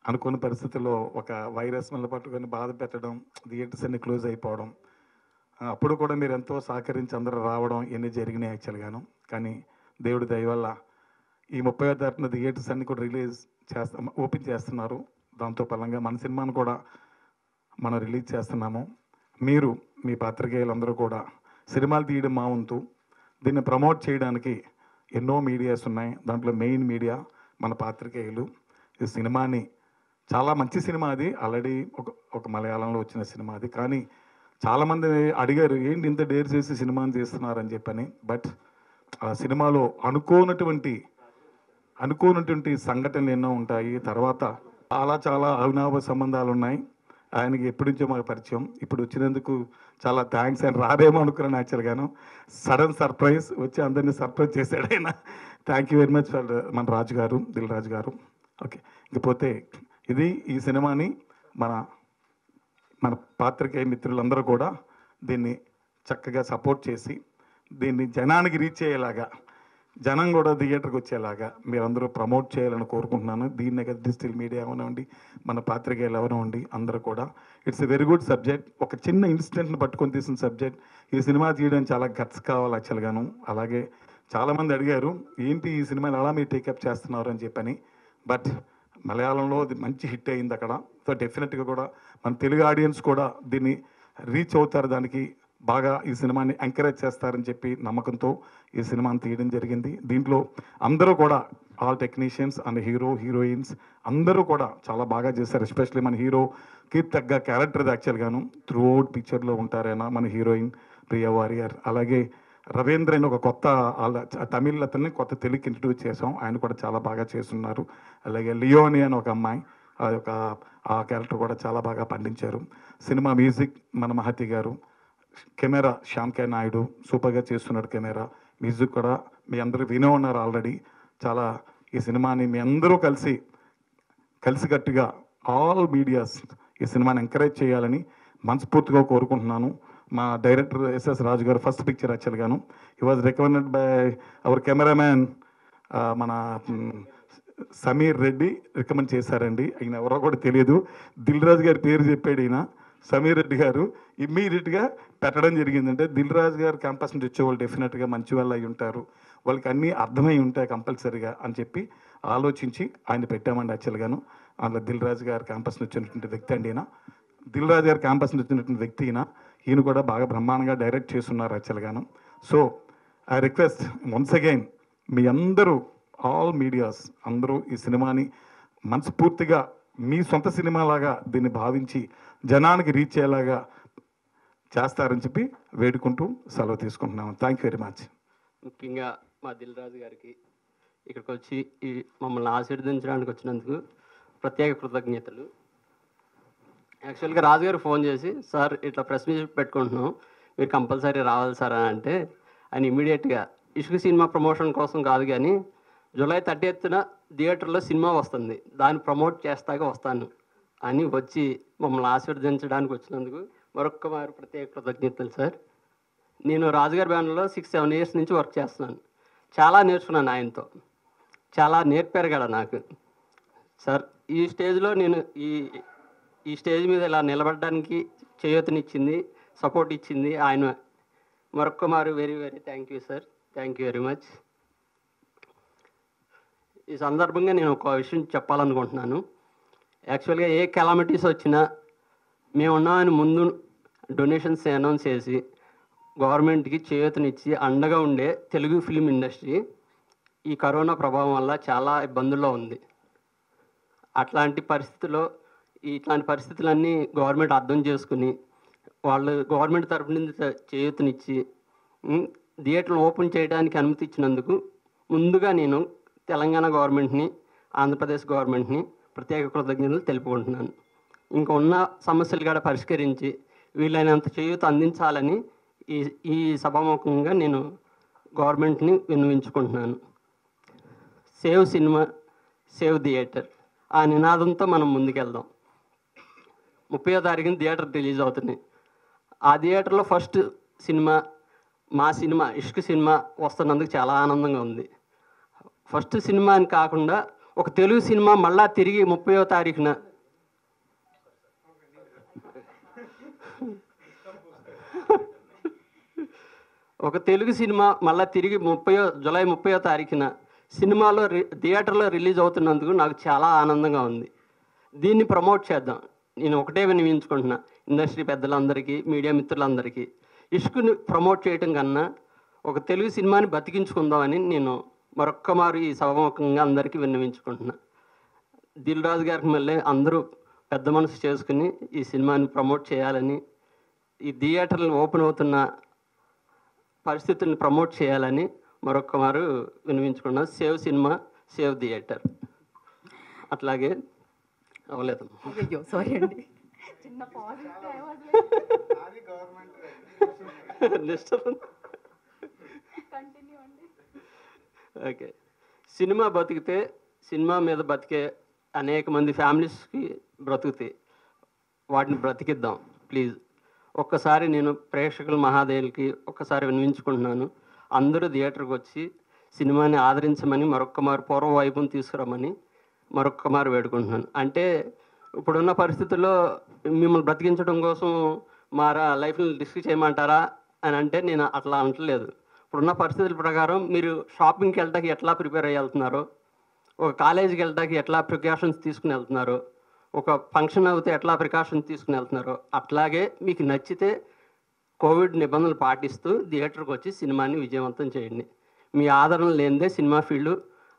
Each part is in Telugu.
అనుకోని పరిస్థితుల్లో ఒక వైరస్ వల్ల పట్టుకొని బాధ పెట్టడం థియేటర్స్ అన్ని క్లోజ్ అయిపోవడం ఆ, అప్పుడు కూడా మీరు ఎంతో సహకరించి అందరూ రావడం ఇవన్నీ జరిగినాయి యాక్చువల్గాను కానీ దేవుడి దయ వల్ల ఈ ముప్పై తారీఖున థియేటర్స్ అన్ని కూడా రిలీజ్ చేస్తా ఓపెన్ చేస్తున్నారు దాంతో పరంగా మన సినిమాను కూడా మనం రిలీజ్ చేస్తున్నాము మీరు మీ పాత్రికేయులందరూ కూడా సినిమాలు తీయడం మా వంతు దీన్ని ప్రమోట్ చేయడానికి ఎన్నో మీడియాస్ ఉన్నాయి దాంట్లో మెయిన్ మీడియా మన పాత్రికేయులు ఈ సినిమాని చాలా మంచి సినిమా అది ఆల్రెడీ ఒక ఒక మలయాళంలో వచ్చిన సినిమా అది కానీ చాలామంది అడిగారు ఏంటి ఇంత డేర్ చేసి సినిమాని తీస్తున్నారని చెప్పని బట్ ఆ సినిమాలో అనుకోనటువంటి అనుకోనటువంటి సంఘటనలు ఎన్నో ఉంటాయి తర్వాత చాలా చాలా అవినాభ సంబంధాలు ఉన్నాయి ఆయనకి ఎప్పటి నుంచో మాకు పరిచయం ఇప్పుడు వచ్చినందుకు చాలా థ్యాంక్స్ ఆయన రాదేమో అనుకున్నాను యాక్చువల్గాను సడన్ సర్ప్రైజ్ వచ్చి అందరినీ సర్ప్రైజ్ చేశాడు ఆయన thank you very much for మన రాజు గారు దిల్ రాజు గారు ఓకే ఇకపోతే ఇది ఈ సినిమాని మన మన పాత్రికేయ మిత్రులందరూ కూడా దీన్ని చక్కగా సపోర్ట్ చేసి దీన్ని జనానికి రీచ్ అయ్యేలాగా జనం కూడా థియేటర్కి వచ్చేలాగా మీరందరూ ప్రమోట్ చేయాలని కోరుకుంటున్నాను దీన్నే కదా డిజిటల్ మీడియా అవనివ్వండి మన పాత్రికేయులు ఎవరివ్వండి అందరూ కూడా it's a very good subject ఒక చిన్న ఇన్సిడెంట్ని పట్టుకొని తీసిన సబ్జెక్ట్ ఈ సినిమా తీయడానికి చాలా గట్స్ కావాలి యాక్చువల్గాను అలాగే చాలామంది అడిగారు ఏంటి ఈ సినిమాని ఎలా మీరు టేకప్ చేస్తున్నారు అని చెప్పని బట్ మలయాళంలో అది మంచి హిట్ అయింది అక్కడ సో డెఫినెట్గా కూడా మన తెలుగు ఆడియన్స్ కూడా దీన్ని రీచ్ అవుతారు దానికి బాగా ఈ సినిమాని ఎంకరేజ్ చేస్తారని చెప్పి నమ్మకంతో ఈ సినిమాని తీయడం జరిగింది దీంట్లో అందరూ కూడా all technicians and hero heroines అందరూ కూడా చాలా బాగా చేశారు ఎస్పెషల్లీ మన హీరోకి తగ్గ క్యారెక్టర్ యాక్చువల్గాను త్రూ అవుట్ పిక్చర్లో ఉంటారైనా మన హీరోయిన్ ప్రియా వారియర్ అలాగే రవీంద్ర అని ఒక కొత్త వాళ్ళ తమిళ్ అతన్ని కొత్త తెలుగుకి ఇంట్రడ్యూస్ చేసాం ఆయన కూడా చాలా బాగా చేస్తున్నారు అలాగే లియోని అని ఒక అమ్మాయి ఆ యొక్క ఆ క్యారెక్టర్ కూడా చాలా బాగా పండించారు సినిమా మ్యూజిక్ మన మహతి గారు కెమెరా శ్యామ్ కే నాయుడు సూపర్గా చేస్తున్నాడు కెమెరా మ్యూజిక్ కూడా మీ అందరూ వినే ఉన్నారు ఆల్రెడీ చాలా ఈ సినిమాని మీ అందరూ కలిసి కలిసికట్టుగా ఆల్ మీడియాస్ ఈ సినిమాని ఎంకరేజ్ చేయాలని మనస్ఫూర్తిగా కోరుకుంటున్నాను మా డైరెక్టర్ ఎస్ఎస్ రాజు గారు ఫస్ట్ పిక్చర్ యాక్చువల్గాను ఈ was recommended by our cameraman మన మ్, సమీర్ రెడ్డి రికమెండ్ చేశారండి ఆయన ఎవరో కూడా తెలియదు దిల్ రాజు గారి పేరు చెప్పాడు ఈయన సమీర్ రెడ్డి గారు ఇమ్మీడియట్గా పెట్టడం జరిగిందంటే దిల్ రాజు గారు క్యాంపస్ నుంచి వచ్చేవాళ్ళు డెఫినెట్గా మంచి వాళ్ళు అయి ఉంటారు వాళ్ళకి అన్నీ అర్థమై ఉంటాయి కంపల్సరీగా అని చెప్పి ఆలోచించి ఆయన పెట్టామండి యాక్చువల్గాను అందులో దిల్ రాజు గారు క్యాంపస్ నుంచి వచ్చినటువంటి వ్యక్తి అండి ఈయన దిల్ రాజు గారు క్యాంపస్ నుంచి వచ్చినటువంటి వ్యక్తి ఈయన ఈయన కూడా బాగా బ్రహ్మాండంగా డైరెక్ట్ చేస్తున్నారు యాక్చువల్గాను so I request once again మీ అందరూ ఆల్ మీడియాస్ అందరూ ఈ సినిమాని మనస్ఫూర్తిగా మీ సొంత సినిమాలాగా దీన్ని భావించి జనానికి రీచ్ అయ్యేలాగా చేస్తారని చెప్పి వేడుకుంటూ సెలవు తీసుకుంటున్నాను థ్యాంక్ యూ వెరీ మచ్ ముఖ్యంగా మా దిల్ రాజు గారికి ఇక్కడికి వచ్చి ఈ మమ్మల్ని ఆశీర్వదించడానికి వచ్చినందుకు ప్రత్యేక కృతజ్ఞతలు యాక్చువల్గా రాజు గారు ఫోన్ చేసి సార్ ఇట్లా ప్రెస్ మీట్ పెట్టుకుంటున్నాం మీరు కంపల్సరీ రావాలి సార్ అని అంటే ఆయన ఇమీడియట్గా ఇసుక సినిమా ప్రమోషన్ కోసం కాదు కానీ జూలై థర్టీ ఎత్తున థియేటర్లో సినిమా వస్తుంది దాన్ని ప్రమోట్ చేస్తాక వస్తాను అని వచ్చి మమ్మల్ని ఆశీర్వదించడానికి వచ్చినందుకు మరొక్క మారు ప్రత్యేక కృతజ్ఞతలు సార్ నేను రాజుగారి బ్యానర్లో సిక్స్ సెవెన్ ఇయర్స్ నుంచి వర్క్ చేస్తున్నాను చాలా నేర్చుకున్నాను ఆయనతో చాలా నేర్పారు కదా నాకు సార్ ఈ స్టేజ్లో నేను ఈ ఈ స్టేజ్ మీద ఇలా నిలబడడానికి చేయూతనిచ్చింది సపోర్ట్ ఇచ్చింది ఆయన మరొక్క మారు very very thank you sir thank you very much ఈ సందర్భంగా నేను ఒక విషయం చెప్పాలనుకుంటున్నాను యాక్చువల్గా ఏ కెలామిటీస్ వచ్చినా మేము ఉన్నామని ముందు డొనేషన్స్ అనౌన్స్ చేసి గవర్నమెంట్కి చేయూతనిచ్చి అండగా ఉండే తెలుగు ఫిలిం ఇండస్ట్రీ ఈ కరోనా ప్రభావం వల్ల చాలా ఇబ్బందుల్లో ఉంది అట్లాంటి పరిస్థితుల్లో ఇట్లాంటి పరిస్థితులన్నీ గవర్నమెంట్ అర్థం చేసుకుని వాళ్ళు గవర్నమెంట్ తరపు నుంచి చేయూతనిచ్చి ఉమ్, థియేటర్లు ఓపెన్ చేయడానికి అనుమతి ఇచ్చినందుకు ముందుగా నేను తెలంగాణ గవర్నమెంట్ని ఆంధ్రప్రదేశ్ గవర్నమెంట్ని ప్రత్యేక కృతజ్ఞతలు తెలుపుకుంటున్నాను ఇంకా ఉన్న సమస్యలు కూడా పరిష్కరించి వీలైనంత చేయూత అందించాలని ఈ ఈ సభాముఖంగా నేను గవర్నమెంట్ని విన్నవించుకుంటున్నాను సేవ్ సినిమా సేవ్ థియేటర్ ఆ నినాదంతో మనం ముందుకెళ్దాం ముప్పయో తారీఖున థియేటర్ రిలీజ్ అవుతుంది ఆ థియేటర్లో ఫస్ట్ సినిమా మా సినిమా ఇష్క్ సినిమా వస్తున్నందుకు చాలా ఆనందంగా ఉంది ఫస్ట్ సినిమా అని కాకుండా ఒక తెలుగు సినిమా మళ్ళా తిరిగి ముప్పయో తారీఖున ఒక తెలుగు సినిమా మళ్ళా తిరిగి ముప్పయో జూలై ముప్పయో తారీఖున సినిమాలో రి థియేటర్లో రిలీజ్ అవుతున్నందుకు నాకు చాలా ఆనందంగా ఉంది దీన్ని ప్రమోట్ చేద్దాం నేను ఒకటే వినియోగించుకుంటున్నా ఇండస్ట్రీ పెద్దలందరికీ మీడియా మిత్రులందరికీ ఇష్కుని ప్రమోట్ చేయటం కన్నా ఒక తెలుగు సినిమాని బతికించుకుందామని నేను మరొక్క మారు ఈ సభముఖంగా అందరికీ విన్నవించుకుంటున్నా దిల్ రాజు గారికి మళ్ళీ అందరూ పెద్ద మనసు చేసుకుని ఈ సినిమాని ప్రమోట్ చేయాలని ఈ థియేటర్లు ఓపెన్ అవుతున్న పరిస్థితుల్ని ప్రమోట్ చేయాలని మరొక్క మారు వినిపించుకున్నాం సేవ్ సినిమా సేవ్ థియేటర్ అట్లాగే అవ్వలేదు అయ్యో సారీ అండి చిన్న పాజ్ నెక్స్ట్ ఓకే సినిమా బతికితే సినిమా మీద బతికే అనేక మంది ఫ్యామిలీస్కి బ్రతుకుతాయి వాటిని బ్రతికిద్దాం ప్లీజ్ ఒక్కసారి నేను ప్రేక్షకుల మహాదేవులకి ఒక్కసారి వినిపించుకుంటున్నాను అందరూ థియేటర్కి వచ్చి సినిమాని ఆదరించమని మరొక్క మారు పూర్వ వైపుని తీసుకురమ్మని మరొక్క మారు వేడుకుంటున్నాను అంటే ఇప్పుడున్న పరిస్థితుల్లో మిమ్మల్ని బ్రతికించడం కోసం మా లైఫ్ని డిస్కస్ చేయమంటారా అని అంటే నేను అట్లా అంటలేదు ఇప్పుడున్న పరిస్థితుల ప్రకారం మీరు షాపింగ్కి వెళ్ళడానికి ఎట్లా ప్రిపేర్ అయ్యి వెళ్తున్నారో ఒక కాలేజీకి వెళ్ళడానికి ఎట్లా ప్రికాషన్స్ తీసుకుని వెళ్తున్నారో ఒక ఫంక్షన్ అవుతే ఎట్లా ప్రికాషన్స్ తీసుకుని వెళ్తున్నారో అట్లాగే మీకు నచ్చితే కోవిడ్ నిబంధనలు పాటిస్తూ థియేటర్కి వచ్చి సినిమాని విజయవంతం చేయండి మీ ఆదరణ లేనిదే సినిమా ఫీల్డ్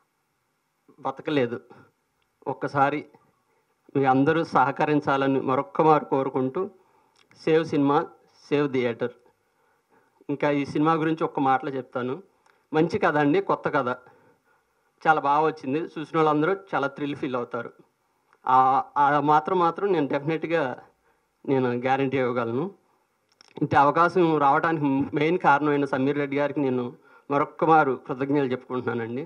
బతకలేదు ఒక్కసారి మీ అందరూ సహకరించాలని మరొక్క మారు కోరుకుంటూ సేవ్ సినిమా సేవ్ థియేటర్ ఇంకా ఈ సినిమా గురించి ఒక్క మాటలో చెప్తాను మంచి కథ అండి కొత్త కథ చాలా బాగా వచ్చింది చూసిన వాళ్ళందరూ చాలా థ్రిల్ ఫీల్ అవుతారు ఆ- ఆ మాత్రం మాత్రం నేను డెఫినెట్గా నేను గ్యారంటీ ఇవ్వగలను ఇంటి అవకాశం రావడానికి మెయిన్ కారణమైన సమీర్ రెడ్డి గారికి నేను మరొక్క మారు కృతజ్ఞతలు చెప్పుకుంటున్నానండి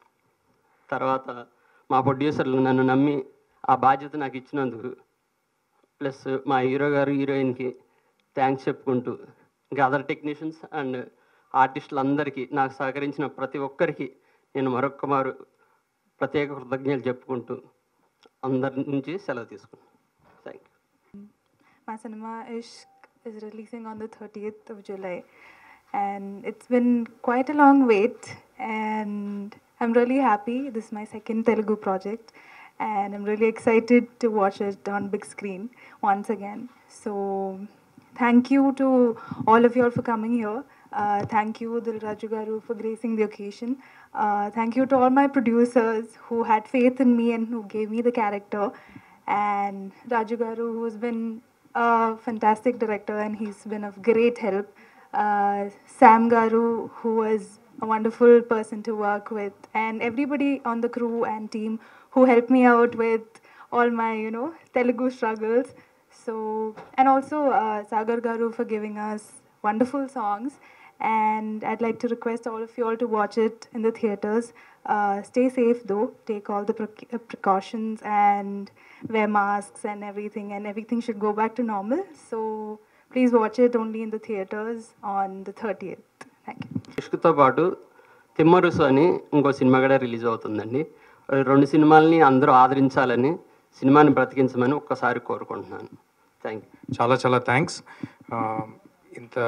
తర్వాత మా ప్రొడ్యూసర్లు నన్ను నమ్మి ఆ బాధ్యత నాకు ఇచ్చినందుకు ప్లస్ మా హీరో గారు హీరోయిన్కి థ్యాంక్స్ చెప్పుకుంటూ ఇంకా అదర్ టెక్నీషియన్స్ అండ్ ఆర్టిస్టులు అందరికీ నాకు సహకరించిన ప్రతి ఒక్కరికి నేను మరొక్క మారు ప్రత్యేక కృతజ్ఞతలు చెప్పుకుంటూ అందరి నుంచి సెలవు తీసుకున్నాను thank you My cinema Ishq is releasing on the 30th of July. And it's been quite a long wait. And I'm really happy. This is my second Telugu project. And I'm really excited to watch it on big screen once again. So thank you to all of you all for coming here. Uh, thank you, Dil Raju Garu, for gracing the occasion. Uh, thank you to all my producers who had faith in me and who gave me the character and Raju Garu, who's been a fantastic director and he's been of great help. Uh, Sam Garu, who was a wonderful person to work with, and everybody on the crew and team who helped me out with all my, you know, Telugu struggles. So, and also uh, Sagar Garu for giving us wonderful songs. And I'd like to request all of you all to watch it in the theaters. Uh, stay safe though. Take all the prec- uh, precautions and wear masks and everything, and everything should go back to normal. So please watch it only in the theaters on the 30th. Thank you. ఇష్క్తో పాటు తిమ్మరుసు అని ఇంకో సినిమా కూడా రిలీజ్ అవుతుందండి ఈ రెండు సినిమాలని అందరూ ఆదరించాలని సినిమాని బ్రతికించమని ఒక్కసారి కోరుకుంటున్నాను థ్యాంక్ యూ చాలా చాలా థ్యాంక్స్ ఇంత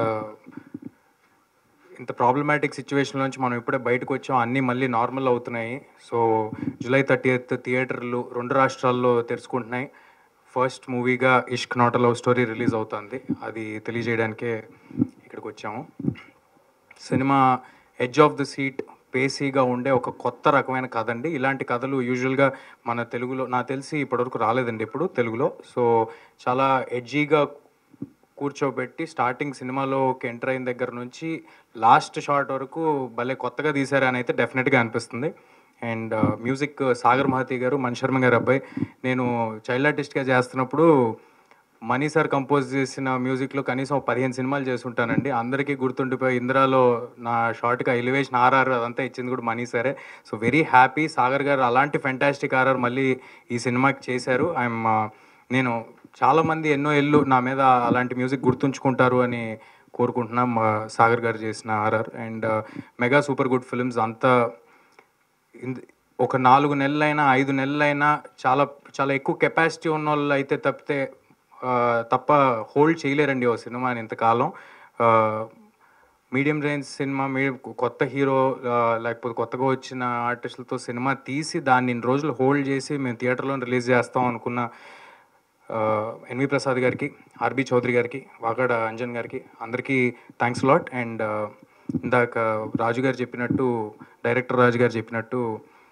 ఇంత ప్రాబ్లమాటిక్ సిచ్యువేషన్ నుంచి మనం ఇప్పుడే బయటకు వచ్చాం అన్నీ మళ్ళీ నార్మల్ అవుతున్నాయి సో జూలై థర్టీ ఎయిత్ థియేటర్లు రెండు రాష్ట్రాల్లో తెరుచుకుంటున్నాయి ఫస్ట్ మూవీగా Ishq not love story release అవుతుంది అది తెలియజేయడానికే ఇక్కడికి వచ్చాము cinema edge of the seat పేసీగా ఉండే ఒక కొత్త రకమైన కథ అండి ఇలాంటి కథలు యూజువల్గా మన తెలుగులో నాకు తెలిసి ఇప్పటివరకు రాలేదండి ఎప్పుడు తెలుగులో సో చాలా ఎడ్జీగా కూర్చోబెట్టి స్టార్టింగ్ సినిమాలోకి ఎంటర్ అయిన దగ్గర నుంచి లాస్ట్ షాట్ వరకు భలే కొత్తగా తీశారని అయితే డెఫినెట్గా అనిపిస్తుంది అండ్ మ్యూజిక్ సాగర్ మహతి గారు మణిశర్మ గారు అబ్బాయి నేను చైల్డ్ ఆర్టిస్ట్గా చేస్తున్నప్పుడు మనీ సార్ కంపోజ్ చేసిన మ్యూజిక్లో కనీసం ఒక పదిహేను సినిమాలు చేసి ఉంటానండి అందరికీ గుర్తుండిపోయి ఇందిరాలో నా షార్ట్గా ఎలివేషన్ ఆర్ఆర్ అదంతా ఇచ్చింది కూడా మనీ సారే సో వెరీ హ్యాపీ సాగర్ గారు అలాంటి ఫెంటాస్టిక్ ఆర్ఆర్ మళ్ళీ ఈ సినిమాకి చేశారు ఐఎమ్ నేను చాలామంది ఎన్నో ఏళ్ళు నా మీద అలాంటి మ్యూజిక్ గుర్తుంచుకుంటారు అని కోరుకుంటున్నాం మా సాగర్ గారు చేసిన RR and mega super good films అంతా ఇంద- ఒక నాలుగు నెలలైనా ఐదు నెలలైనా చాలా చాలా ఎక్కువ కెపాసిటీ ఉన్న వాళ్ళు అయితే తప్పితే ఆ, తప్ప హోల్డ్ చేయలేరండి ఓ సినిమాని ఇంతకాలం ఆ, మీడియం రేంజ్ సినిమా మీ కొత్త హీరో ఆ, లేకపోతే కొత్తగా వచ్చిన ఆర్టిస్టులతో సినిమా తీసి దాన్ని ఇన్ని రోజులు హోల్డ్ చేసి మేము థియేటర్లో రిలీజ్ చేస్తాం అనుకున్న ఆ, ఎన్వి ప్రసాద్ గారికి ఆర్బి చౌదరి గారికి వాకాడ అంజన్ గారికి అందరికీ థ్యాంక్స్ లాట్ అండ్ ఇందాక రాజు గారు చెప్పినట్టు డైరెక్టర్ రాజు గారు చెప్పినట్టు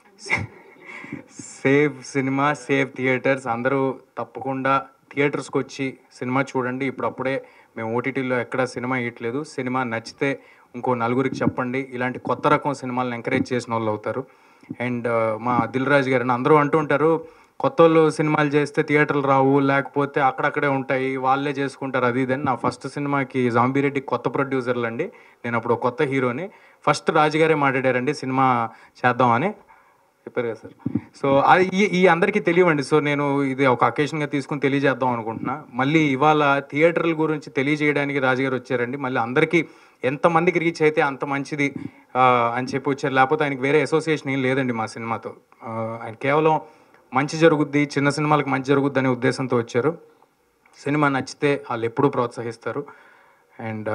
సేవ్ సినిమా సేవ్ థియేటర్స్ అందరూ తప్పకుండా థియేటర్స్కి వచ్చి సినిమా చూడండి ఇప్పుడు అప్పుడే మేము ఓటీటీలో ఎక్కడ సినిమా ఇవ్వట్లేదు సినిమా నచ్చితే ఇంకో నలుగురికి చెప్పండి ఇలాంటి కొత్త రకం సినిమాలను ఎంకరేజ్ చేసిన వాళ్ళు అవుతారు అండ్ మా దిల్ రాజు గారు అందరూ అంటూ ఉంటారు కొత్త వాళ్ళు సినిమాలు చేస్తే థియేటర్లు రావు లేకపోతే అక్కడక్కడే ఉంటాయి వాళ్ళే చేసుకుంటారు అది ఇదని నా ఫస్ట్ సినిమాకి జాంబీరెడ్డి కొత్త ప్రొడ్యూసర్లు అండి నేను అప్పుడు ఒక కొత్త హీరోని ఫస్ట్ రాజుగారే మాట్లాడారండి సినిమా చేద్దామని చెప్పారు కదా సార్ సో అది ఈ ఈ అందరికీ తెలియవండి సో నేను ఇది ఒక అకేషన్గా తీసుకుని తెలియజేద్దాం అనుకుంటున్నా మళ్ళీ ఇవాళ థియేటర్ల గురించి తెలియజేయడానికి రాజుగారు వచ్చారండి మళ్ళీ అందరికీ ఎంతమందికి రీచ్ అయితే అంత మంచిది ఆ, అని చెప్పి వచ్చారు లేకపోతే ఆయనకి వేరే అసోసియేషన్ ఏం లేదండి మా సినిమాతో ఆ, ఆయన కేవలం మంచి జరుగుద్ది చిన్న సినిమాలకు మంచి జరుగుద్ది అనే ఉద్దేశంతో వచ్చారు సినిమా నచ్చితే వాళ్ళు ఎప్పుడూ ప్రోత్సహిస్తారు and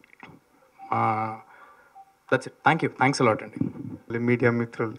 that's it thank you thanks a lot అండి మళ్ళీ మీడియా మిత్రులు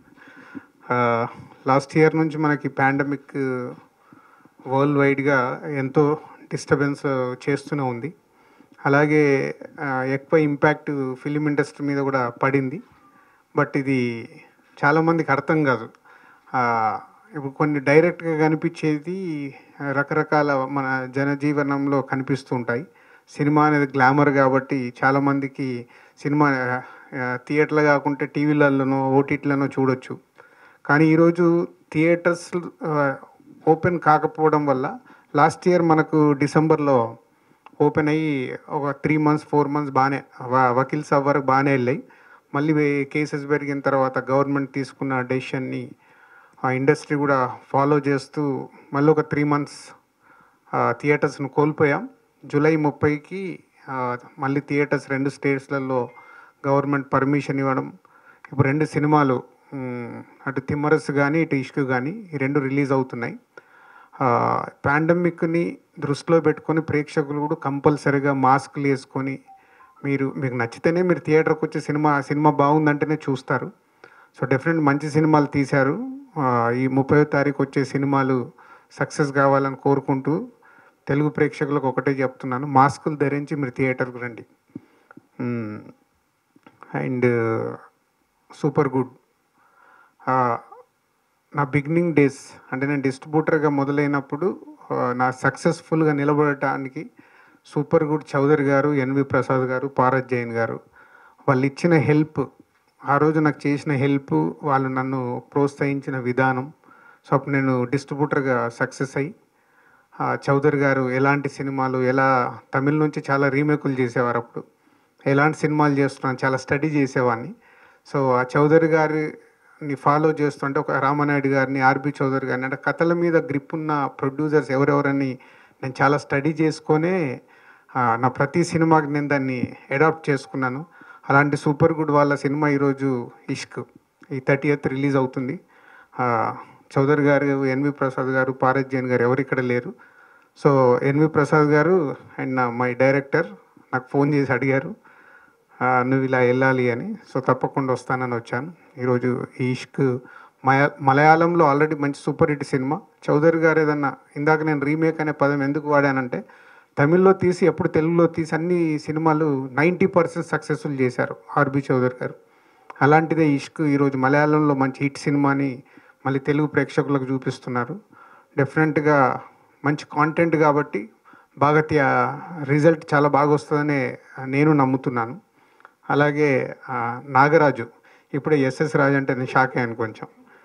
లాస్ట్ ఇయర్ నుంచి మనకి పాండమిక్ వరల్డ్ వైడ్గా ఎంతో డిస్టర్బెన్స్ చేస్తూనే ఉంది అలాగే ఆ, ఎక్కువ ఇంపాక్ట్ ఫిలిం ఇండస్ట్రీ మీద కూడా పడింది బట్ ఇది చాలామందికి అర్థం కాదు ఆ, ఇప్పుడు కొన్ని డైరెక్ట్గా కనిపించేది రకరకాల మన జనజీవనంలో కనిపిస్తూ ఉంటాయి సినిమా అనేది గ్లామర్ కాబట్టి చాలామందికి సినిమా ఆ, థియేటర్లో కాకుంటే టీవీలలోనో ఓటీటీలనో చూడొచ్చు కానీ ఈరోజు థియేటర్స్ ఓపెన్ కాకపోవడం వల్ల లాస్ట్ ఇయర్ మనకు డిసెంబర్లో ఓపెన్ అయ్యి ఒక త్రీ మంత్స్ ఫోర్ మంత్స్ బాగానే వ- వకీల్ సాబ్ వరకు బాగానే వెళ్ళాయి మళ్ళీ కేసెస్ పెరిగిన తర్వాత గవర్నమెంట్ తీసుకున్న డెసిషన్ని ఆ ఇండస్ట్రీ కూడా ఫాలో చేస్తూ మళ్ళీ ఒక త్రీ మంత్స్ థియేటర్స్ను కోల్పోయాం జూలై ముప్పైకి ఆ, మళ్ళీ థియేటర్స్ రెండు స్టేట్స్లలో గవర్నమెంట్ పర్మిషన్ ఇవ్వడం ఇప్పుడు రెండు సినిమాలు మ్, అటు తిమ్మరస్ కానీ ఇటు ఇష్క్ కానీ ఈ రెండు రిలీజ్ అవుతున్నాయి పాండమిక్ని దృష్టిలో పెట్టుకొని ప్రేక్షకులు కూడా కంపల్సరీగా మాస్క్లు వేసుకొని మీరు మీకు నచ్చితేనే మీరు థియేటర్కి వచ్చి సినిమా సినిమా బాగుందంటేనే చూస్తారు సో డెఫినెట్ మంచి సినిమాలు తీశారు ఆ, ఈ ముప్పై తారీఖు వచ్చే సినిమాలు సక్సెస్ కావాలని కోరుకుంటూ తెలుగు ప్రేక్షకులకు ఒకటే చెప్తున్నాను మాస్కులు ధరించి మీరు థియేటర్కి రండి అండ్ సూపర్ గుడ్ నా బిగినింగ్ డేస్ అంటే నేను డిస్ట్రిబ్యూటర్గా మొదలైనప్పుడు ఆ, నా సక్సెస్ఫుల్గా నిలబడటానికి సూపర్ గుడ్ చౌదరి గారు ఎన్వి ప్రసాద్ గారు పారత్ జైన్ గారు వాళ్ళు ఇచ్చిన హెల్ప్ ఆ రోజు నాకు చేసిన హెల్ప్ వాళ్ళు నన్ను ప్రోత్సహించిన విధానం సో అప్పుడు నేను డిస్ట్రిబ్యూటర్గా సక్సెస్ అయ్యి ఆ, చౌదరి గారు ఎలాంటి సినిమాలు ఎలా తమిళ నుంచి చాలా రీమేకులు చేసేవారు అప్పుడు ఎలాంటి సినిమాలు చేస్తున్నాను చాలా స్టడీ చేసేవాడిని సో ఆ చౌదరి గారిని ఫాలో చేస్తుంటే ఒక రామనాయుడు గారిని ఆర్బి చౌదరి గారిని అంటే కథల మీద గ్రిప్ ఉన్న ప్రొడ్యూసర్స్ ఎవరెవరని నేను చాలా స్టడీ చేసుకొనే ఆ, నా ప్రతి సినిమాకి నేను దాన్ని అడాప్ట్ చేసుకున్నాను అలాంటి సూపర్ గుడ్ వాళ్ళ సినిమా ఈరోజు ఇష్క్ ఈ థర్టీ ఎయిత్ రిలీజ్ అవుతుంది ఆ, చౌదరి గారు ఎన్వి ప్రసాద్ గారు పారత్ జైన్ గారు ఎవరు ఇక్కడ లేరు సో ఎన్వి ప్రసాద్ గారు అండ్ నా మై డైరెక్టర్ నాకు ఫోన్ చేసి అడిగారు ఆ, నువ్వు ఇలా వెళ్ళాలి అని సో తప్పకుండా వస్తానని వచ్చాను ఈరోజు ఈ ఇష్క్ మయ మలయాళంలో ఆల్రెడీ మంచి సూపర్ హిట్ సినిమా చౌదరి గారు ఏదన్నా ఇందాక నేను రీమేక్ అనే పదం ఎందుకు వాడానంటే తమిళ్లో తీసి ఎప్పుడు తెలుగులో తీసి అన్ని సినిమాలు నైంటీ పర్సెంట్ సక్సెస్ఫుల్ చేశారు ఆర్బి చౌదరి గారు అలాంటిదే ఇష్క్ ఈరోజు మలయాళంలో మంచి హిట్ సినిమాని మళ్ళీ తెలుగు ప్రేక్షకులకు చూపిస్తున్నారు డెఫినెట్గా మంచి కాంటెంట్ కాబట్టి బాగా రిజల్ట్ చాలా బాగా వస్తుందని నేను నమ్ముతున్నాను అలాగే ఆ, నాగరాజు ఇప్పుడే ఎస్ఎస్ రాజు అంటే నేను షాక్ అయ్యాను కొంచెం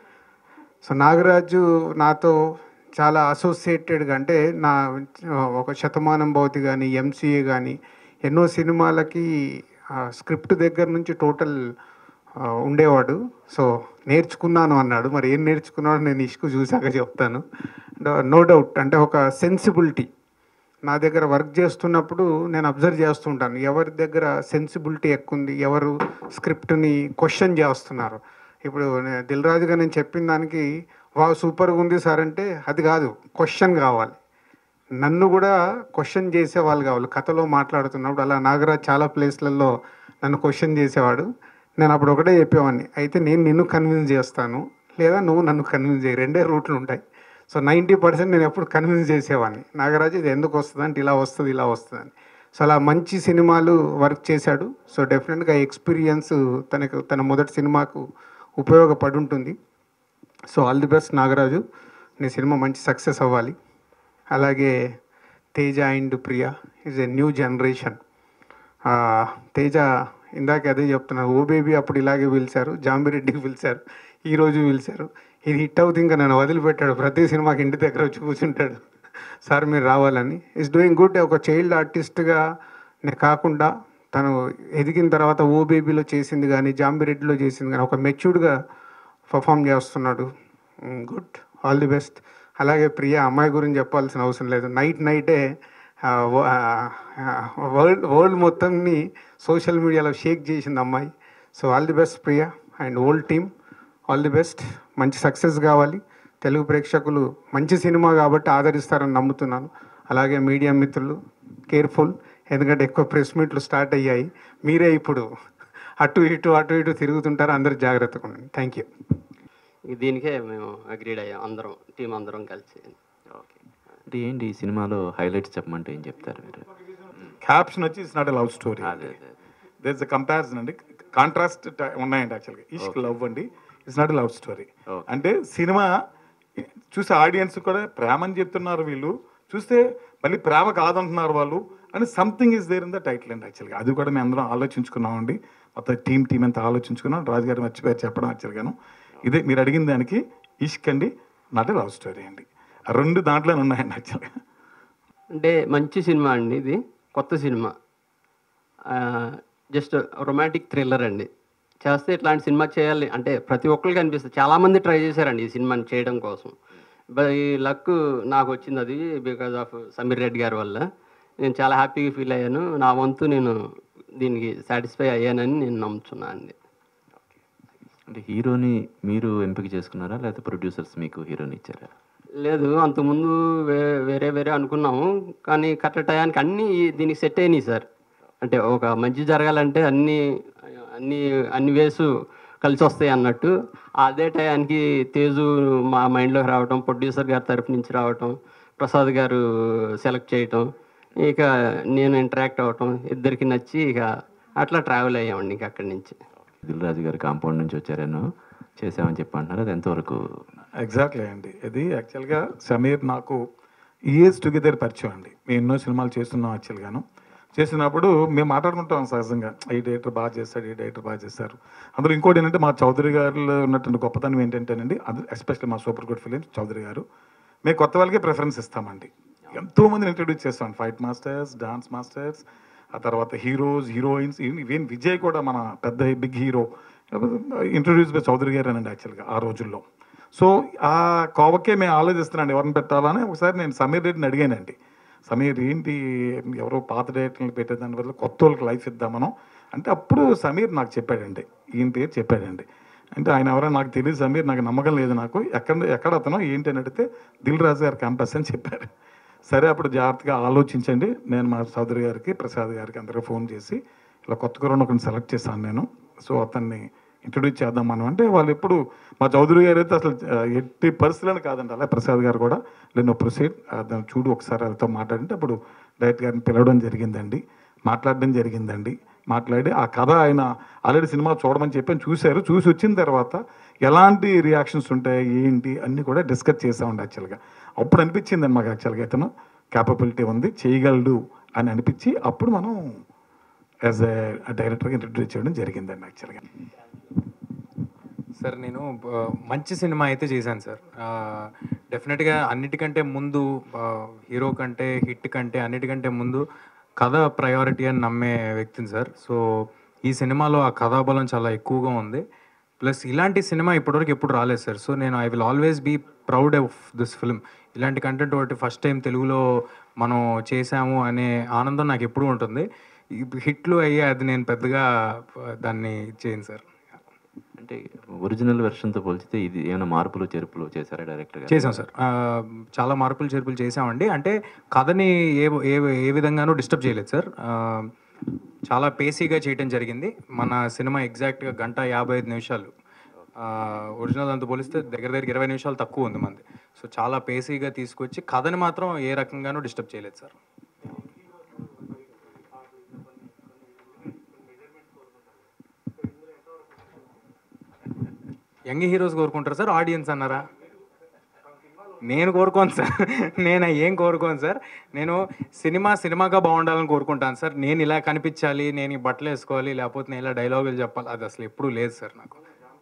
సో నాగరాజు నాతో చాలా అసోసియేటెడ్గా అంటే నా ఒక శతమానం భవతి కానీ ఎంసీఏ కానీ ఎన్నో సినిమాలకి స్క్రిప్ట్ దగ్గర నుంచి టోటల్ ఉండేవాడు సో నేర్చుకున్నాను అన్నాడు మరి ఏం నేర్చుకున్నాడో నేను ఇష్కు చూశాక చెప్తాను నో డౌట్ అంటే ఒక సెన్సిబిలిటీ నా దగ్గర వర్క్ చేస్తున్నప్పుడు నేను అబ్జర్వ్ చేస్తుంటాను ఎవరి దగ్గర సెన్సిబిలిటీ ఎక్కువ ఉంది ఎవరు స్క్రిప్ట్ని క్వశ్చన్ చేస్తున్నారు ఇప్పుడు నే- దిల్ రాజుగా నేను చెప్పిన దానికి వా సూపర్గా ఉంది సార్ అంటే అది కాదు క్వశ్చన్ కావాలి నన్ను కూడా క్వశ్చన్ చేసేవాళ్ళు కావాలి కథలో మాట్లాడుతున్నప్పుడు అలా నాగరాజ్ చాలా ప్లేస్లలో నన్ను క్వశ్చన్ చేసేవాడు నేను అప్పుడు ఒకటే చెప్పేవాడిని అయితే నేను నిన్ను కన్విన్స్ చేస్తాను లేదా నువ్వు నన్ను కన్విన్స్ చేయి రెండే రూట్లు ఉంటాయి సో నైంటీ పర్సెంట్ నేను ఎప్పుడు కన్విన్స్ చేసేవాడిని నాగరాజు ఇది ఎందుకు వస్తుంది అంటే ఇలా వస్తుంది ఇలా వస్తుంది అని సో అలా మంచి సినిమాలు వర్క్ చేశాడు సో డెఫినెట్గా ఎక్స్పీరియన్స్ తనకు తన మొదటి సినిమాకు ఉపయోగపడి ఉంటుంది so all the best Nagaraju నీ సినిమా మంచి సక్సెస్ అవ్వాలి అలాగే Teja and Priya is a new generation Teja ఇందాక అదే చెప్తున్నారు ఓ బేబీ అప్పుడు ఇలాగే పిలిచారు జాంబిరెడ్డికి పిలిచారు ఈ రోజు పిలిచారు ఇది హిట్ అవుతుంది ఇంకా నన్ను వదిలిపెట్టాడు ప్రతి సినిమాకి ఇంటి దగ్గర వచ్చి కూర్చుంటాడు సార్ మీరు రావాలని ఇస్ డూయింగ్ గుడ్ ఒక చైల్డ్ ఆర్టిస్ట్గా నే కాకుండా తను ఎదిగిన తర్వాత ఓ బేబీలో చేసింది కానీ జాంబిరెడ్డిలో చేసింది కానీ ఒక మెచ్యూర్డ్గా పర్ఫామ్ చేస్తున్నాడు గుడ్ ఆల్ ది బెస్ట్ అలాగే ప్రియ అమ్మాయి గురించి చెప్పాల్సిన అవసరం లేదు నైట్ నైటే వరల్డ్ వరల్డ్ మొత్తంని సోషల్ మీడియాలో షేక్ చేసింది అమ్మాయి so all the best Priya and old team all the best మంచి సక్సెస్ కావాలి తెలుగు ప్రేక్షకులు మంచి సినిమా కాబట్టి ఆదరిస్తారని నమ్ముతున్నాను అలాగే మీడియా మిత్రులు కేర్ఫుల్ ఎందుకంటే ఎక్కువ ప్రెస్ మీట్లు స్టార్ట్ అయ్యాయి మీరే ఇప్పుడు అటు ఇటు అటు ఇటు తిరుగుతుంటారు అందరు జాగ్రత్తగా ఉండండి థ్యాంక్ యూ దీనికే మేము అగ్రీడ్ అయ్యాం అందరం టీం అందరం కలిసి ఓకే అంటే ఏంటి ఈ సినిమాలో హైలైట్స్ చెప్పమంటే ఏం చెప్తారు మీరు క్యాప్షన్ వచ్చి it's not a love story అదే అదే దేస్ అ కంపారిజన్ అండి కాంట్రాస్ట్ ఉన్నాయండి యాక్చువల్గా ఇష్క్ లవ్ అండి it's not love story Okay. అంటే సినిమా చూసే ఆడియన్స్ కూడా ప్రేమ అని చెప్తున్నారు వీళ్ళు చూస్తే మళ్ళీ ప్రేమ కాదంటున్నారు వాళ్ళు అని something is there in the title అండి యాక్చువల్గా అది కూడా మేము అందరం ఆలోచించుకున్నామండి మొత్తం టీం టీం అంతా ఆలోచించుకున్నాం రాజు గారు మర్చిపోయారు చెప్పడం యాక్చువల్గాను ఇదే మీరు అడిగిన దానికి ఇష్క్ అండి నాట్ లవ్ స్టోరీ అండి ఆ రెండు దాంట్లోనే ఉన్నాయండి యాక్చువల్గా అంటే మంచి సినిమా అండి ఇది కొత్త సినిమా జస్ట్ రొమాంటిక్ థ్రిల్లర్ అండి చేస్తే ఇట్లాంటి సినిమా చేయాలి అంటే ప్రతి ఒక్కరికి అనిపిస్తుంది చాలామంది ట్రై చేశారండి ఈ సినిమాని చేయడం కోసం బట్ ఈ లక్ నాకు వచ్చింది అది బికాజ్ ఆఫ్ సమీర్ రెడ్డి గారి వల్ల నేను చాలా హ్యాపీగా ఫీల్ అయ్యాను నా వంతు నేను దీనికి సాటిస్ఫై అయ్యానని నేను నమ్ముతున్నాను అండి అంటే హీరోని మీరు ఎంపిక చేసుకున్నారా లేకపోతే ప్రొడ్యూసర్స్ మీకు హీరోని ఇచ్చారా లేదు అంతకుముందు వే వేరే వేరే అనుకున్నాము కానీ కరెక్ట్ టయానికి అన్నీ దీనికి సెట్ అయినాయి సార్ అంటే ఒక మంచి జరగాలంటే అన్ని అన్ని అన్ని వేసు కలిసి వస్తాయి అన్నట్టు అదే టయానికి తేజు మా మైండ్లోకి రావటం ప్రొడ్యూసర్ గారి తరపు నుంచి రావటం ప్రసాద్ గారు సెలెక్ట్ చేయటం ఇక నేను ఇంటరాక్ట్ అవ్వటం ఇద్దరికి నచ్చి ఇక అట్లా ట్రావెల్ అయ్యామండి ఇంక అక్కడి నుంచి దిల్ రాజు గారి కాంపౌండ్ నుంచి వచ్చారేనో చేసామని చెప్పి అంటున్నారు అది ఎంతవరకు ఎగ్జాక్ట్లీ అండి ఇది యాక్చువల్గా సమీర్ నాకు ఇయర్స్ టుగెదర్ పరిచయం అండి మేము ఎన్నో సినిమాలు చేస్తున్నాం యాక్చువల్గాను చేసినప్పుడు మేము మాట్లాడుకుంటాం సహజంగా ఈ డైరెక్టర్ బాగా చేస్తాడు ఈ డైరెక్టర్ బాగా చేస్తారు అందులో ఇంకోటి ఏంటంటే మా చౌదరి గారిలో ఉన్నటువంటి గొప్పతనం ఏంటంటేనండి అది ఎస్పెషల్లీ మా సూపర్ గుడ్ ఫిలిం చౌదరి గారు మేము కొత్త వాళ్ళకే ప్రిఫరెన్స్ ఇస్తామండి ఎంతో మందిని ఇంట్రడ్యూస్ చేస్తాం ఫైట్ మాస్టర్స్ డాన్స్ మాస్టర్స్ ఆ తర్వాత హీరోస్ హీరోయిన్స్ ఈవెన్ విజయ్ కూడా మన పెద్ద big hero introduce by Chowdary garu అనండి యాక్చువల్గా ఆ రోజుల్లో సో ఆ కోవకే మేము ఆలోచిస్తున్నాండి ఎవరిని పెట్టాలని ఒకసారి నేను సమీర్ రెడ్డిని అడిగానండి సమీర్ ఏంటి ఎవరో పాత డైరెక్టర్లు పెట్టే దాని వల్ల కొత్త వాళ్ళకి లైఫ్ ఇద్దాం మనం అంటే అప్పుడు సమీర్ నాకు చెప్పాడండి ఈయన పేరు చెప్పాడండి అంటే ఆయన ఎవరో నాకు తెలియదు సమీర్ నాకు నమ్మకం లేదు నాకు ఎక్కడ ఎక్కడ అతను ఏంటి అని అడిగితే దిల్ రాజు గారి క్యాంపస్ అని చెప్పారు సరే అప్పుడు జాగ్రత్తగా ఆలోచించండి నేను మా చౌదరి గారికి ప్రసాద్ గారికి అందరికీ ఫోన్ చేసి ఇలా కొత్త కుర్రను ఒకరిని సెలెక్ట్ చేశాను నేను సో అతన్ని ఇంట్రొడ్యూస్ చేద్దాం మనం అంటే వాళ్ళు ఎప్పుడు మా చౌదరి గారు అయితే అసలు ఆ, ఎట్టి పరిస్థితులను కాదండి అలా ప్రసాద్ గారు కూడా నేను ప్రొసీడ్ దాన్ని చూడు ఒకసారి వాళ్ళతో మాట్లాడింటే అప్పుడు డైరెక్ట్ గారిని పిలవడం జరిగిందండి మాట్లాడడం జరిగిందండి మాట్లాడి ఆ కథ ఆయన ఆల్రెడీ సినిమా చూడమని చెప్పి చూశారు చూసి వచ్చిన తర్వాత ఎలాంటి రియాక్షన్స్ ఉంటాయి ఏంటి అన్నీ కూడా డిస్కస్ చేసామండి యాక్చువల్గా అప్పుడు అనిపించిందండి మాకు యాక్చువల్గా ఇతను క్యాపబిలిటీ ఉంది చేయగలడు అని అనిపించి అప్పుడు మనం యాజ్ ఎ డైరెక్టర్గా ఇంట్రడ్యూస్ చేయడం జరిగిందండి యాక్చువల్గా సార్ నేను ఆ, మంచి సినిమా అయితే చేశాను సార్ ఆ, డెఫినెట్గా అన్నిటికంటే ముందు ఆ, హీరో కంటే హిట్ కంటే అన్నిటికంటే ముందు కథ ప్రయారిటీ అని నమ్మే వ్యక్తిని సార్ సో ఈ సినిమాలో ఆ కథాబలం చాలా ఎక్కువగా ఉంది ప్లస్ ఇలాంటి సినిమా ఇప్పటివరకు ఎప్పుడు రాలేదు సార్ సో నేను I will always be proud of this film ఇలాంటి కంటెంట్ ఒకటి ఫస్ట్ టైం తెలుగులో మనం చేసాము అనే ఆనందం నాకు ఎప్పుడూ ఉంటుంది ఈ హిట్లు అయ్యి అది నేను పెద్దగా ఆ, దాన్ని చేయను సార్ అంటే ఒరిజినల్ వెర్షన్తో పోల్చితే ఇది ఏమైనా మార్పులు చేర్పులు చేశారా డైరెక్టర్ గారు చేసాం సార్ ఆ, చాలా మార్పులు చేర్పులు చేసామండి అంటే కథని ఏ ఏ ఏ విధంగానూ డిస్టర్బ్ చేయలేదు సార్ ఆ, చాలా పేసీగా చేయటం జరిగింది మన సినిమా ఎగ్జాక్ట్గా గంట యాభై ఐదు నిమిషాలు ఒరిజినల్ అంతా పోలిస్తే దగ్గర దగ్గర ఇరవై నిమిషాలు తక్కువ ఉంది మంది సో చాలా పేసీగా తీసుకొచ్చి కథని మాత్రం ఏ రకంగానూ డిస్టర్బ్ చేయలేదు సార్ యంగ్ హీరోస్ కోరుకుంటారు సార్ ఆడియన్స్ అన్నారా నేను కోరుకోను సార్ నేను ఏం కోరుకోను సార్ నేను సినిమా సినిమాగా బాగుండాలని కోరుకుంటాను సార్ నేను ఇలా కనిపించాలి నేను ఈ బట్టలు వేసుకోవాలి లేకపోతే నేను ఇలా డైలాగులు చెప్పాలి అది అసలు ఎప్పుడూ లేదు సార్ నాకు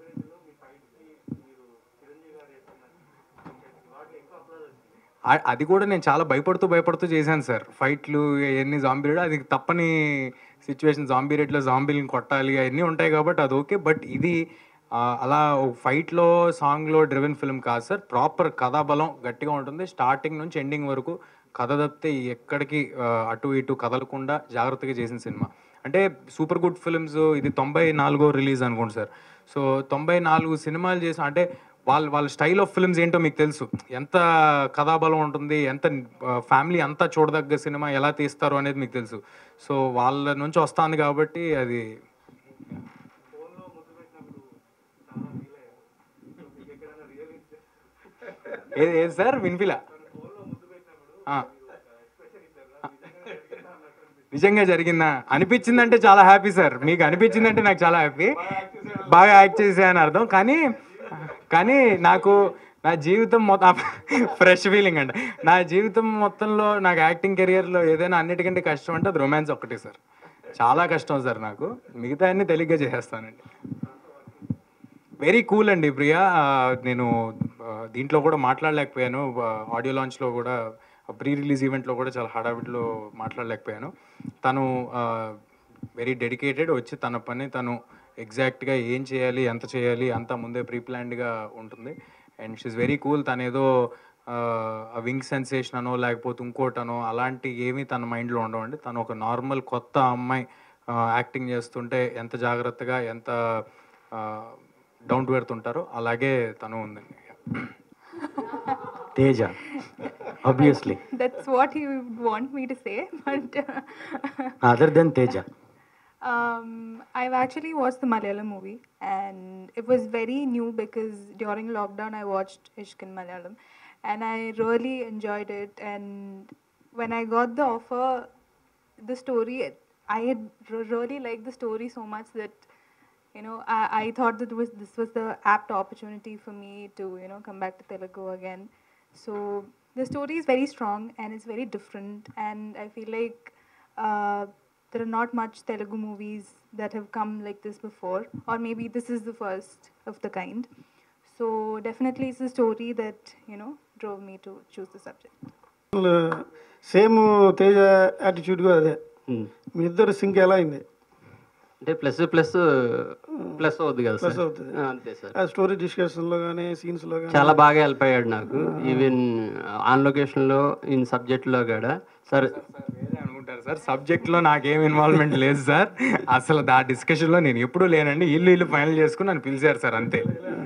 ఆ- అది కూడా నేను చాలా భయపడుతూ భయపడుతూ చేశాను సార్ ఫైట్లు ఎన్ని జాంబీ రేట్ అది తప్పని సిచ్యువేషన్ జాంబీ రేట్లో జాంబీలను కొట్టాలి అవన్నీ ఉంటాయి కాబట్టి అది ఓకే బట్ ఇది ఆ, అలా ఫైట్లో సాంగ్లో డ్రివెన్ ఫిల్మ్ కాదు సార్ ప్రాపర్ కథాబలం గట్టిగా ఉంటుంది స్టార్టింగ్ నుంచి ఎండింగ్ వరకు కథ తప్పితే ఎక్కడికి ఆ, అటు ఇటు కదలకుండా జాగ్రత్తగా చేసిన సినిమా అంటే సూపర్ గుడ్ ఫిల్మ్స్ ఇది తొంభై నాలుగో రిలీజ్ అనుకోండి సార్ సో తొంభై నాలుగు సినిమాలు చేసి అంటే వాళ్ళ వాళ్ళ స్టైల్ ఆఫ్ ఫిల్మ్స్ ఏంటో మీకు తెలుసు ఎంత కథాబలం ఉంటుంది ఎంత ఫ్యామిలీ అంతా చూడదగ్గ సినిమా ఎలా తీస్తారు అనేది మీకు తెలుసు సో వాళ్ళ నుంచి వస్తుంది కాబట్టి అది ఏది ఏది సార్ వినిపిలా ఆ. నిజంగా జరిగిందా అనిపించిందంటే చాలా హ్యాపీ సార్ మీకు అనిపించిందంటే నాకు చాలా హ్యాపీ బాగా యాక్ట్ చేశాను అర్థం కానీ కానీ నాకు నా జీవితం మొత్తం ఫ్రెష్ ఫీలింగ్ అండి నా జీవితం మొత్తంలో నాకు యాక్టింగ్ కెరియర్లో ఏదైనా అన్నిటికంటే కష్టం అంటే అది రొమాన్స్ ఒక్కటే సార్ చాలా కష్టం సార్ నాకు మిగతా అన్ని తెలిగ్గా చేసేస్తానండి వెరీ కూల్ అండి ప్రియా ఆ, నేను ఆ, దీంట్లో కూడా మాట్లాడలేకపోయాను ఆడియో లాంచ్లో కూడా ప్రీ రిలీజ్ ఈవెంట్లో కూడా చాలా హడావిడిలో మాట్లాడలేకపోయాను తను వెరీ డెడికేటెడ్ వచ్చి తన పని తను ఎగ్జాక్ట్గా ఏం చేయాలి ఎంత చేయాలి అంతా ముందే ప్రీ ప్లాన్డ్గా ఉంటుంది అండ్ షీఈ్ వెరీ కూల్ తను ఏదో ఆ వింగ్ సెన్సేషన్ అనో లేకపోతే ఇంకోటనో అలాంటి ఏమీ తన మైండ్లో ఉండవండి తను ఒక నార్మల్ కొత్త అమ్మాయి యాక్టింగ్ చేస్తుంటే ఎంత జాగ్రత్తగా ఎంత డౌన్ టు ఎర్త్ ఉంటారో అలాగే తను ఉందండి Teja obviously That's what you would want me to say, but other than Teja um, I've actually watched the Malayalam movie, and it was very new because during lockdown I watched Ishq in Malayalam, and I really enjoyed it. And when I got the offer, the story I had r- really liked the story so much that you know I, I thought that was this was the apt opportunity for me to you know come back to Telugu again. So the story is very strong and it's very different, and I feel like uh, there are not much Telugu movies that have come like this before, or maybe this is the first of the kind. So definitely, it's a story that you know drove me to choose the subject. Same Teja attitude కూడా అదే మీ ఇద్దరు సింక్ ఎలా అయింది అంటే ప్లస్ ప్లస్ ప్లస్ అవుద్ది కదా ప్లస్ సార్ అవుతుంది ఆ, అంతే సార్ ఆ స్టోరీ డిస్కషన్ లో కానీ సీన్స్ లో కానీ చాలా బాగా హెల్ప్ అయ్యాడు నాకు ఈవెన్ ఆన్ లొకేషన్లో ఇన్ సబ్జెక్ట్లో కూడా సార్ వేరే అనుకుంటారు సార్ సబ్జెక్ట్లో నాకేం ఇన్వాల్వ్మెంట్ లేదు సార్ అసలు ఆ డిస్కషన్లో నేను ఎప్పుడూ లేనండి ఇల్లు ఇల్లు ఫైనల్ చేసుకుని నన్ను పిలిచారు సార్ అంతే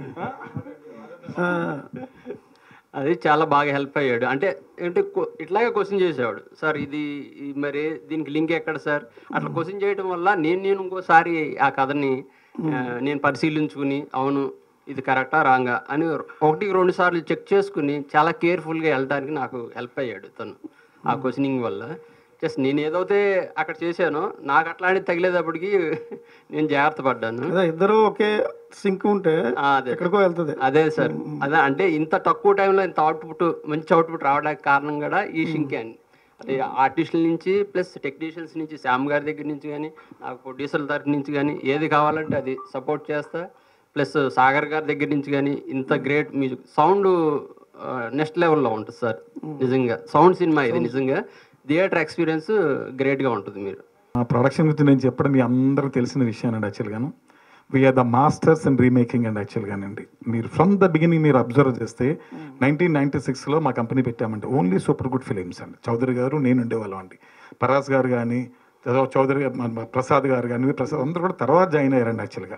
అది చాలా బాగా హెల్ప్ అయ్యాడు అంటే అంటే కొ- ఇట్లాగే క్వశ్చన్ చేసేవాడు సార్ ఇది ఈ మరి దీనికి లింక్ ఎక్కడ సార్ అట్లా క్వశ్చన్ చేయడం వల్ల నేను నేను ఇంకోసారి ఆ కథని ఆ, నేను పరిశీలించుకుని అవును ఇది కరెక్టా రాంగా అని ఒకటికి రెండు సార్లు చెక్ చేసుకుని చాలా కేర్ఫుల్గా వెళ్ళడానికి నాకు హెల్ప్ అయ్యాడు తను ఆ క్వశ్చనింగ్ వల్ల జస్ట్ నేను ఏదైతే అక్కడ చేశానో నాకు అట్లాంటిది తగిలేటప్పటికి నేను జాగ్రత్త పడ్డాను అదే ఇద్దరు ఒకే సింక్ ఉంటే ఆ, అదే ఎక్కడికో వెళ్తుంది అదే సార్ అదే అంటే ఇంత తక్కువ టైంలో ఇంత అవుట్పుట్ మంచి అవుట్పుట్ రావడానికి కారణం కూడా ఈ షింకే అండి అదే ఆర్టిస్టుల నుంచి ప్లస్ టెక్నీషియన్స్ నుంచి శ్యామ్ గారి దగ్గర నుంచి కానీ నాకు ప్రొడ్యూసర్ల తరఫు నుంచి కానీ ఏది కావాలంటే అది సపోర్ట్ చేస్తా ప్లస్ సాగర్ గారి దగ్గర నుంచి కానీ ఇంత గ్రేట్ మ్యూజిక్ సౌండ్ నెక్స్ట్ లెవెల్లో ఉంటుంది సార్ నిజంగా సౌండ్ సినిమా ఇది నిజంగా థియేటర్ ఎక్స్పీరియన్స్ గ్రేట్గా ఉంటుంది మీరు ఆ ప్రొడక్షన్ గురించి నేను చెప్పడం మీ అందరికీ తెలిసిన విషయానండి యాక్చువల్గాను we're the masters and remaking అండి యాక్చువల్గానండి మీరు ఫ్రమ్ ద బిగినింగ్ మీరు అబ్జర్వ్ చేస్తే నైన్టీన్ నైన్టీ సిక్స్లో మా కంపెనీ పెట్టామండి ఓన్లీ సూపర్ గుడ్ ఫిలిమ్స్ అండి చౌదరి గారు నేను ఉండేవాళ్ళం అండి పరాస్ గారు కానీ చౌదరి గారు మన ప్రసాద్ గారు కానీ ప్రసాద్ అందరూ కూడా తర్వాత జాయిన్ అయ్యారండి యాక్చువల్గా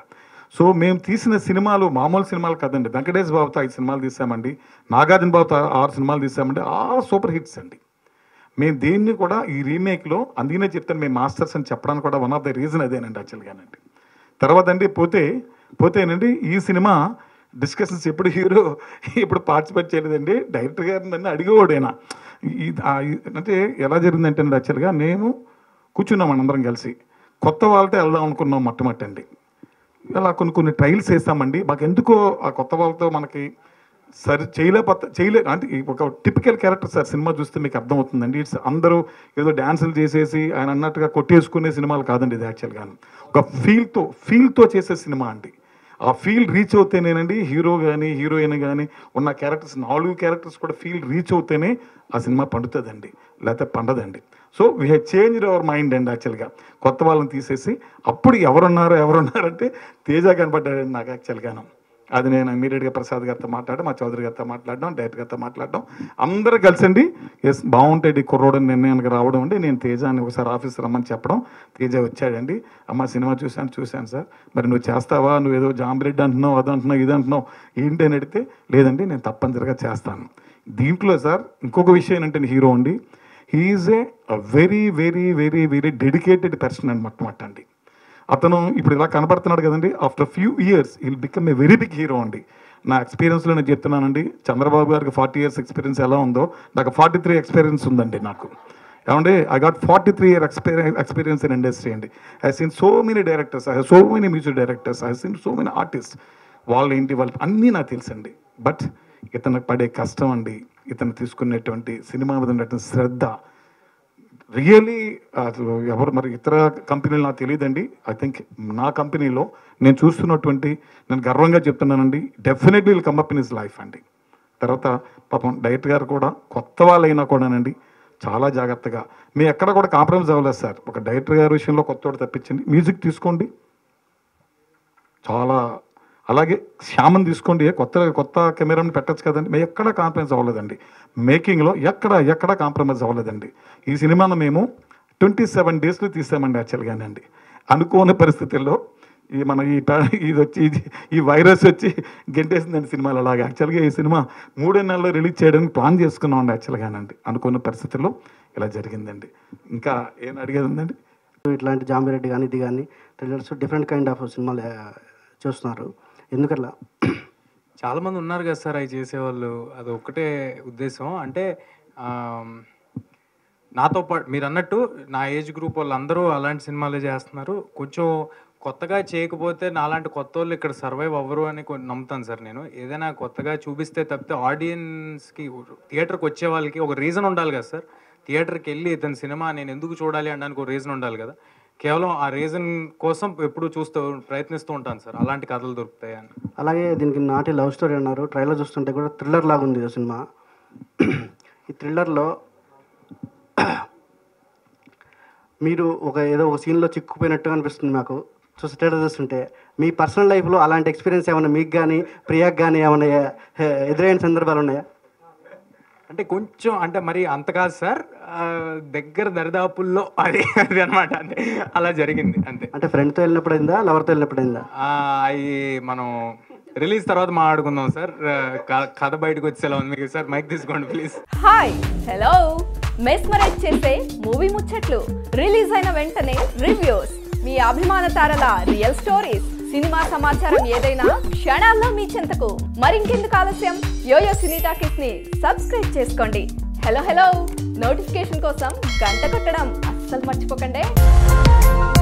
సో మేము తీసిన సినిమాలు మామూలు సినిమాలు కదండి వెంకటేష్ బాబుతో ఐదు సినిమాలు తీసామండి నాగార్జున బాబుతో ఆరు సినిమాలు తీసామండి ఆరు సూపర్ హిట్స్ అండి మేము దీన్ని కూడా ఈ రీమేక్లో అందుకనే చెప్తాను మేము మాస్టర్స్ అని చెప్పడానికి కూడా వన్ ఆఫ్ ద రీజన్ అదేనండి యాక్చువల్గానండి తర్వాత అండి పోతే పోతేనండి ఈ సినిమా డిస్కషన్స్ ఎప్పుడు హీరో ఇప్పుడు పార్టిసిపేట్ చేయలేదండి డైరెక్టర్ గారు నన్ను అడిగేవాడేనా ఈ- ఆ ఈ- అంటే ఎలా జరిగిందంటే అండి యాక్చువల్గా మేము కూర్చున్నాం అందరం కలిసి కొత్త వాళ్ళతో వెళ్దాం అనుకున్నాం మొట్టమొదటి ఇలా కొన్ని కొన్ని ట్రయల్స్ వేస్తామండి మాకు ఎందుకో ఆ కొత్త వాళ్ళతో మనకి సరి చేయలేకపోతే చేయలే అంటే ఈ ఒక టిపికల్ క్యారెక్టర్ సార్ సినిమా చూస్తే మీకు అర్థమవుతుందండి ఇట్స్ అందరూ ఏదో డ్యాన్సులు చేసేసి ఆయన అన్నట్టుగా కొట్టేసుకునే సినిమాలు కాదండి ఇది యాక్చువల్గా ఒక ఫీల్తో ఫీల్తో చేసే సినిమా అండి ఆ ఫీల్ రీచ్ అవుతేనేనండి హీరో కానీ హీరోయిన్ కానీ ఉన్న క్యారెక్టర్స్ నాలుగు క్యారెక్టర్స్ కూడా ఫీల్ రీచ్ అవుతేనే ఆ సినిమా పండుతుందండి లేకపోతే పండదండి so we have change our mind అండి యాక్చువల్గా కొత్త వాళ్ళని తీసేసి అప్పుడు ఎవరున్నారు ఎవరున్నారంటే తేజ కనపడ్డాడండి నాకు యాక్చువల్గాను అది నేను ఇమీడియట్గా ప్రసాద్ గారితో మాట్లాడడం మా చౌదరి గారితో మాట్లాడడం డైరెక్టర్ గారితో మాట్లాడడం అందరూ కలిసండి ఎస్ బాగుంటాయి కుర్రోడని నిర్ణయానికి రావడం అండి నేను తేజ అని ఒకసారి ఆఫీస్ రమ్మని చెప్పడం తేజ వచ్చాడండి అమ్మ సినిమా చూశాను చూశాను సార్ మరి నువ్వు చేస్తావా నువ్వు ఏదో జాంబ్రెడ్ అంటున్నావు అది అంటున్నావు ఇది అంటున్నావు ఏంటి అని అడిగితే లేదండి నేను తప్పనిసరిగా చేస్తాను దీంట్లో సార్ ఇంకొక విషయం ఏంటంటే హీరో అండి he is a very very very very dedicated person అనమాట అండి అతను ఇప్పుడు ఇలా కనబడుతున్నాడు కదండి after few years will become a very big hero అండి నా ఎక్స్పీరియన్స్లో నేను చెప్తున్నానండి చంద్రబాబు గారికి ఫార్టీ ఇయర్స్ ఎక్స్పీరియన్స్ ఎలా ఉందో నాకు ఫార్టీ త్రీ ఎక్స్పీరియన్స్ ఉందండి నాకు ఏమంటే I got forty three year experience experience in industry అండి I seen so many directors I so many music directors I seen so many artist వాళ్ళు ఏంటి వాళ్ళు అన్నీ నాకు తెలుసండి బట్ ఇతను పడే కష్టం అండి ఇతను తీసుకునేటువంటి సినిమా మీద ఉన్నటువంటి శ్రద్ధ రియలీ అసలు ఎవరు మరి ఇతర కంపెనీలు నాకు తెలియదండి ఐ థింక్ నా కంపెనీలో నేను చూస్తున్నటువంటి నేను గర్వంగా చెప్తున్నానండి definitely will come up in is life అండి తర్వాత పాపం డైరెక్టర్ గారు కూడా కొత్త వాళ్ళైనా కూడానండి చాలా జాగ్రత్తగా మీ ఎక్కడ కూడా కాంప్రమైజ్ అవ్వలేదు సార్ ఒక డైరెక్టర్ గారి విషయంలో కొత్త తప్పించండి మ్యూజిక్ తీసుకోండి చాలా అలాగే శ్యామని తీసుకోండి కొత్త కొత్త కెమెరాని పెట్టచ్చు కదండి మేము ఎక్కడ కాంప్రమైజ్ అవ్వలేదండి మేకింగ్లో ఎక్కడ ఎక్కడ కాంప్రమైజ్ అవ్వలేదండి ఈ సినిమాను మేము ట్వంటీ సెవెన్ డేస్లో తీసామండి యాక్చువల్గానండి అనుకోని పరిస్థితుల్లో ఈ మన ఈ ప- ఇది వచ్చి ఇది ఈ వైరస్ వచ్చి గెంటేసిందండి సినిమాలు అలాగా యాక్చువల్గా ఈ సినిమా మూడే నెలల్లో రిలీజ్ చేయడానికి ప్లాన్ చేసుకున్నామండి యాక్చువల్గానండి అనుకున్న పరిస్థితుల్లో ఇలా జరిగిందండి ఇంకా ఏం అడిగేది ఉందండి ఇట్లాంటి జాంబిరెడ్డి కానీ ఇది కానీ థ్రిల్లర్స్ డిఫరెంట్ కైండ్ ఆఫ్ సినిమాలు ఆ, చూస్తున్నారు ఎందుకట్లా చాలా మంది ఉన్నారు కదా సార్ అవి చేసేవాళ్ళు అది ఒకటే ఉద్దేశం అంటే ఆమ్, నాతో పాటు మీరు అన్నట్టు నా ఏజ్ గ్రూప్ వాళ్ళందరూ అలాంటి సినిమాలే చేస్తున్నారు కొంచెం కొత్తగా చేయకపోతే నాలాంటి కొత్త వాళ్ళు ఇక్కడ సర్వైవ్ అవ్వరు అని కొన్ని నమ్ముతాను సార్ నేను ఏదైనా కొత్తగా చూపిస్తే తప్పితే ఆడియన్స్కి థియేటర్కి వచ్చే వాళ్ళకి ఒక రీజన్ ఉండాలి కదా సార్ థియేటర్కి వెళ్ళి ఇతని సినిమా నేను ఎందుకు చూడాలి అనడానికి ఒక రీజన్ ఉండాలి కదా కేవలం ఆ రీజన్ కోసం ఎప్పుడు చూస్తూ ప్రయత్నిస్తూ ఉంటాను సార్ అలాంటి కథలు దొరుకుతాయని అలాగే దీనికి నాటి లవ్ స్టోరీ అన్నారు ట్రైలర్ చూస్తుంటే కూడా థ్రిల్లర్ లాగా ఉంది ఈ సినిమా ఈ థ్రిల్లర్లో మీరు ఒక ఏదో ఒక సీన్లో చిక్కుపోయినట్టుగా అనిపిస్తుంది నాకు చూసి ట్రైలర్ చూస్తుంటే మీ పర్సనల్ లైఫ్లో అలాంటి ఎక్స్పీరియన్స్ ఏమైనా మీకు కానీ ప్రియాకి కానీ ఏమైనా ఎ- ఎదురైన సందర్భాలు ఉన్నాయా అంటే కొంచెం అంటే మరి అంత కాదు సార్ ఆ, దగ్గర దరిదాపుల్లో అది అది అనమాట అంతే అలా జరిగింది అంతే అంటే ఫ్రెండ్తో వెళ్ళినప్పుడు అయిందా లవర్తో వెళ్ళినప్పుడు అయిందా ఆ, అవి మనం రిలీజ్ తర్వాత మాట్లాడుకుందాం సార్ ఆ, క- కథ బయటకు వచ్చేలా ఉంది మీకు సార్ మైక్ తీసుకోండి ప్లీజ్ హాయ్ హలో మెస్మరైజ్ చేసే మూవీ ముచ్చట్లు రిలీజ్ అయిన వెంటనే రివ్యూస్ మీ అభిమాన తారల రియల్ స్టోరీస్ సినిమా సమాచారం ఏదైనా క్షణాల్లో మీ చెంతకు మరింకెందుకు ఆలస్యం యోయో సినీ టాకీస్ ని సబ్స్క్రైబ్ చేసుకోండి హలో హలో నోటిఫికేషన్ కోసం గంట కొట్టడం అస్సలు మర్చిపోకండి